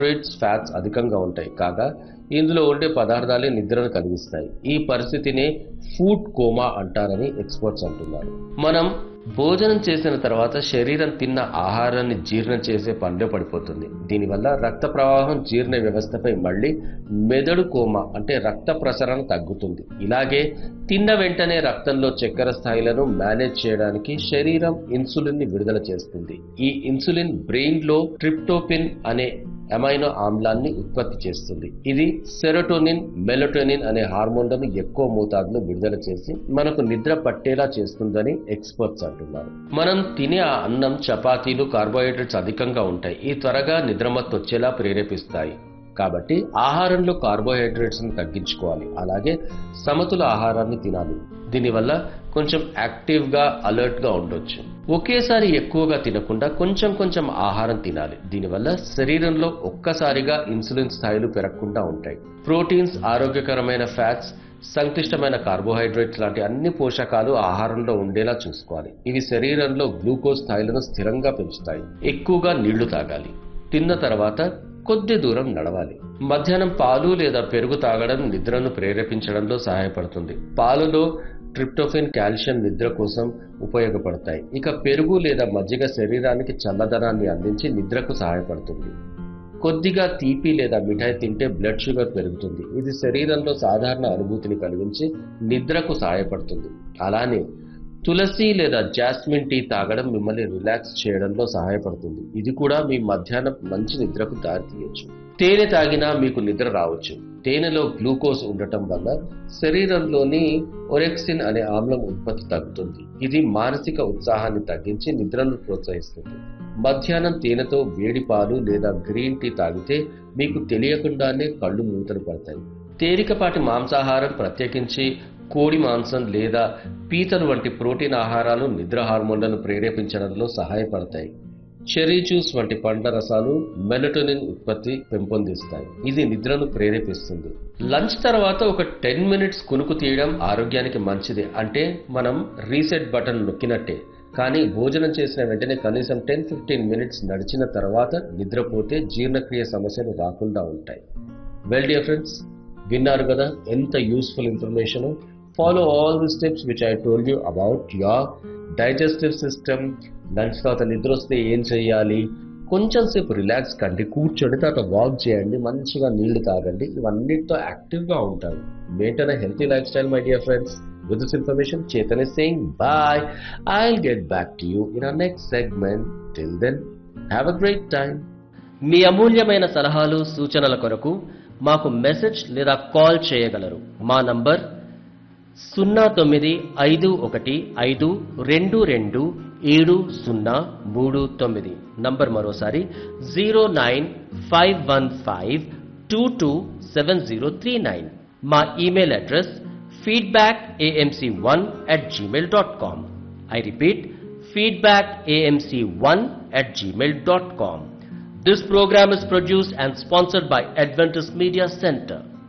Carbohydrates fats అధికంగా ఉంటాయి కాగా ఇందులో ఉండే పదార్థాలే నిద్రను కలిగిస్తాయి ఈ పరిస్థితిని ఫుడ్ కోమా అంటారని ఎక్స్పర్ట్స్ అంటున్నారు మనం భోజనం చేసిన తర్వాత శరీరం తిన్న ఆహారాన్ని జీర్ణం చేసే పనిలో పడిపోతుంది దీనివల్ల రక్త ప్రవాహం జీర్ణ వ్యవస్థపై మళ్ళీ మెదడు కోమా అంటే రక్త ప్రసరణ తగ్గుతుంది ఇలాగే తిన్న వెంటనే రక్తంలో చక్కెర స్థాయిలను మేనేజ్ చేయడానికి శరీరం ఇన్సులిన్ ని విడుదల చేస్తుంది ఈ ఇన్సులిన్ బ్రెయిన్ లో ట్రిప్టోపిన్ అనే అమైనో ఆమ్లాన్ని ఉత్పత్తి చేస్తుంది ఇది సెరోటోనిన్ మెలటోనిన్ అనే హార్మోన్లను ఎక్కువ మోతాదులో విడుదల చేసి మనకు నిద్ర పట్టేలా చేస్తుందని ఎక్స్పర్ట్స్ అంటున్నారు మనం తినే ఆ అన్నం చపాతీలు కార్బోహైడ్రేట్స్ అధికంగా ఉంటాయి ఈ త్వరగా నిద్రమత్తు వచ్చేలా ప్రేరేపిస్తాయి కాబట్టి ఆహారంలో కార్బోహైడ్రేట్స్ ని తగ్గించుకోవాలి అలాగే సమతుల ఆహారాన్ని తినాలి దీనివల్ల కొంచెం యాక్టివ్ గా అలర్ట్ గా ఉండొచ్చు ఒకేసారి ఎక్కువగా తినకుండా కొంచెం కొంచెం ఆహారం తినాలి దీనివల్ల శరీరంలో ఒక్కసారిగా ఇన్సులిన్ స్థాయిలు పెరగకుండా ఉంటాయి ప్రోటీన్స్ ఆరోగ్యకరమైన ఫ్యాట్స్ సంక్లిష్టమైన కార్బోహైడ్రేట్స్ లాంటి అన్ని పోషకాలు ఆహారంలో ఉండేలా చూసుకోవాలి ఇవి శరీరంలో గ్లూకోజ్ స్థాయిలను స్థిరంగా పెంచుతాయి ఎక్కువగా నీళ్లు తాగాలి తిన్న తర్వాత కొద్ది దూరం నడవాలి మధ్యాహ్నం పాలు లేదా పెరుగు తాగడం నిద్రను ప్రేరేపించడంలో సహాయపడుతుంది పాలులో ట్రిప్టోఫిన్ కాల్షియం నిద్ర కోసం ఉపయోగపడతాయి ఇక పెరుగు లేదా మజ్జిగ శరీరానికి చల్లదనాన్ని అందించి నిద్రకు సహాయపడుతుంది కొద్దిగా తీపి లేదా మిఠాయి తింటే బ్లడ్ షుగర్ పెరుగుతుంది ఇది శరీరంలో సాధారణ అనుభూతిని కలిగించి నిద్రకు సహాయపడుతుంది అలానే తులసి లేదా జాస్మిన్ టీ తాగడం మిమ్మల్ని రిలాక్స్ చేయడంలో సహాయపడుతుంది ఇది కూడా మీ మధ్యాహ్నం మంచి నిద్రకు దారితీయచ్చు తేనె తాగినా మీకు నిద్ర రావచ్చు తేనెలో గ్లూకోజ్ ఉండటం వల్ల శరీరంలోని ఒరెక్సిన్ అనే ఆమ్లం ఉత్పత్తి తగ్గుతుంది ఇది మానసిక ఉత్సాహాన్ని తగ్గించి నిద్రను ప్రోత్సహిస్తుంది మధ్యాహ్నం తేనెతో వేడి పాలు లేదా గ్రీన్ టీ తాగితే మీకు తెలియకుండానే కళ్ళు మూతలు పడతాయి తేలికపాటి మాంసాహారం ప్రత్యేకించి కోడి మాంసం లేదా పీతలు వంటి ప్రోటీన్ ఆహారాలు నిద్ర హార్మోన్లను ప్రేరేపించడంలో సహాయపడతాయి చెర్రీ జ్యూస్ వంటి పండ్ల రసాలు మెలటోనిన్ ఉత్పత్తి పెంపొందిస్తాయి ఇది నిద్రను ప్రేరేపిస్తుంది లంచ్ తర్వాత ఒక టెన్ మినిట్స్ కునుకు తీయడం ఆరోగ్యానికి మంచిది అంటే మనం రీసెట్ బటన్ నొక్కినట్టే కానీ భోజనం చేసిన వెంటనే కనీసం టెన్ ఫిఫ్టీన్ మినిట్స్ నడిచిన తర్వాత నిద్రపోతే జీర్ణక్రియ సమస్యలు రాకుండా ఉంటాయి వెల్ డియర్ ఫ్రెండ్స్ విన్నారు కదా ఎంత useful information follow all the steps which I told you about your digestive system lunch తర్వాత నిద్ర వస్తే ఏం చేయాలి కొంచెం సేపు రిలాక్స్ కండి కూర్చోండి తర్వాత వాక్ చేయండి మంచిగా నీళ్లు తాగండి ఇవన్నిటితో యాక్టివ్గా ఉంటారు maintain healthy lifestyle my dear friends With this information, Chetan is saying bye. I'll get back to you in our next segment. Till then, have a great time. మీ అమూల్యమైన సలహాలు సూచనల కొరకు మాకు మెసేజ్ లేదా కాల్ చేయగలరు మా number సున్నా తొమ్మిది ఐదు ఒకటి ఐదు రెండు రెండు ఏడు సున్నా మూడు తొమ్మిది నంబర్ మరోసారి zero nine five one five two two seven zero three nine మా email address feedback AMC one at Gmail dot com I repeat feedback AMC one at Gmail dot com This program is produced and sponsored by Adventist Media Center.